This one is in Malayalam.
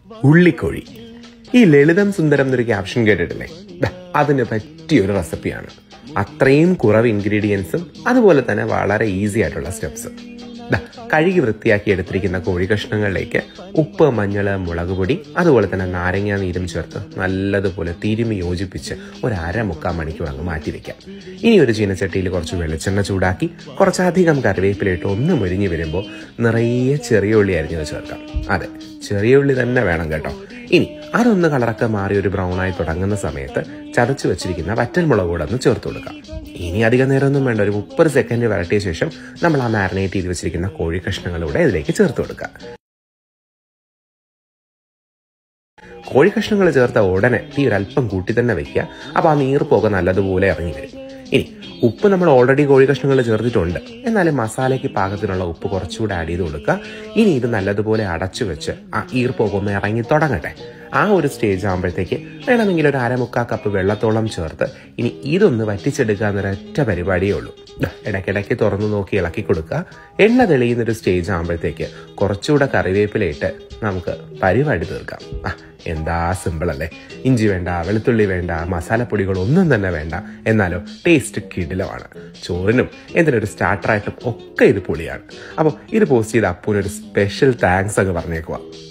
ഉള്ളിക്കോഴി ഈ ലളിതം സുന്ദരം എന്നൊരു ക്യാപ്ഷൻ കേട്ടിട്ടില്ലേ ദാ, അതിന് പറ്റിയ ഒരു റെസിപ്പിയാണ് അത്രയും കുറവ് ഇൻഗ്രീഡിയൻസും അതുപോലെ തന്നെ വളരെ ഈസി ആയിട്ടുള്ള സ്റ്റെപ്സ് ദാ, കഴുകി വൃത്തിയാക്കി എടുത്തിരിക്കുന്ന കോഴി കഷ്ണങ്ങളിലേക്ക് ഉപ്പ് മഞ്ഞൾ മുളക് പൊടി അതുപോലെ തന്നെ നാരങ്ങ നീരും ചേർത്ത് നല്ലതുപോലെ തിരുമി യോജിപ്പിച്ച് ഒരു അര മുക്കാൽ മണിക്കൂർ അങ്ങ് മാറ്റി വെക്കാം ഇനി ഒരു ചീനച്ചട്ടിയിൽ കുറച്ച് വെളിച്ചെണ്ണ ചൂടാക്കി കുറച്ചധികം കറിവേപ്പിലിട്ട് ഒന്ന് മുരിഞ്ഞു വരുമ്പോൾ നിറയെ ചെറിയ ഉള്ളി അരിഞ്ഞത് ചേർക്കാം അതെ ചെറിയ ഉള്ളി തന്നെ വേണം കേട്ടോ ഇനി അതൊന്ന് കളറൊക്കെ മാറി ഒരു ബ്രൗൺ ആയി തുടങ്ങുന്ന സമയത്ത് ചതച്ചു വെച്ചിരിക്കുന്ന വറ്റൽ മുളക് കൂടെ ഒന്ന് ചേർത്ത് കൊടുക്കാം ഇനി അധികം നേരമൊന്നും വേണ്ട ഒരു മുപ്പത് സെക്കൻഡ് വരട്ടിയ ശേഷം നമ്മൾ ആ മാരിനേറ്റ് ചെയ്ത് വെച്ചിരിക്കുന്ന കോഴി കഷ്ണങ്ങളൂടെ ഇതിലേക്ക് ചേർത്ത് കൊടുക്കുക കോഴി കഷ്ണങ്ങൾ ചേർത്ത ഉടനെ തീ ഒരല്പം കൂട്ടി തന്നെ വെക്കുക അപ്പോൾ ആ നീർപ്പൊക്കെ നല്ലതുപോലെ ഇറങ്ങി വരും ഇനി ഉപ്പ് നമ്മൾ ഓൾറെഡി കോഴി കഷ്ണങ്ങൾ ചേർത്തിട്ടുണ്ട് എന്നാലും മസാലയ്ക്ക് പാകത്തിനുള്ള ഉപ്പ് കുറച്ചുകൂടെ ആഡ് ചെയ്ത് കൊടുക്കുക ഇനി ഇത് നല്ലതുപോലെ അടച്ചു വെച്ച് ആ ഈർപ്പൊക്കെ ഒന്ന് ഇറങ്ങി തുടങ്ങട്ടെ ആ ഒരു സ്റ്റേജ് ആകുമ്പോഴത്തേക്ക് വേണമെങ്കിൽ ഒരു അരമുക്കാൽ കപ്പ് വെള്ളത്തോളം ചേർത്ത് ഇനി ഇതൊന്ന് വറ്റിച്ചെടുക്കുക എന്നൊരൊറ്റ പരിപാടിയേ ഉള്ളൂ ദാ, ഇടയ്ക്കിടയ്ക്ക് തുറന്നു നോക്കി ഇളക്കി കൊടുക്കുക എണ്ണ തെളിയുന്ന ഒരു സ്റ്റേജ് ആകുമ്പോഴത്തേക്ക് കുറച്ചുകൂടെ കറിവേപ്പിലയിട്ട് നമുക്ക് പരിപാടി തീർക്കാം ആ എന്താ സിമ്പിൾ അല്ലേ ഇഞ്ചി വേണ്ട വെളുത്തുള്ളി വേണ്ട മസാലപ്പൊടികൾ ഒന്നും തന്നെ വേണ്ട എന്നാലോ ടേസ്റ്റ് കിടിലമാണ് ചോറിനും എന്തിനൊരു സ്റ്റാർട്ടറായിട്ടും ഒക്കെ ഇത് പൊളിയാണ് അപ്പോൾ ഇത് പോസ്റ്റ് ചെയ്ത അപ്പൂനൊരു സ്പെഷ്യൽ താങ്ക്സ് അങ്ങ് പറഞ്ഞേക്കുക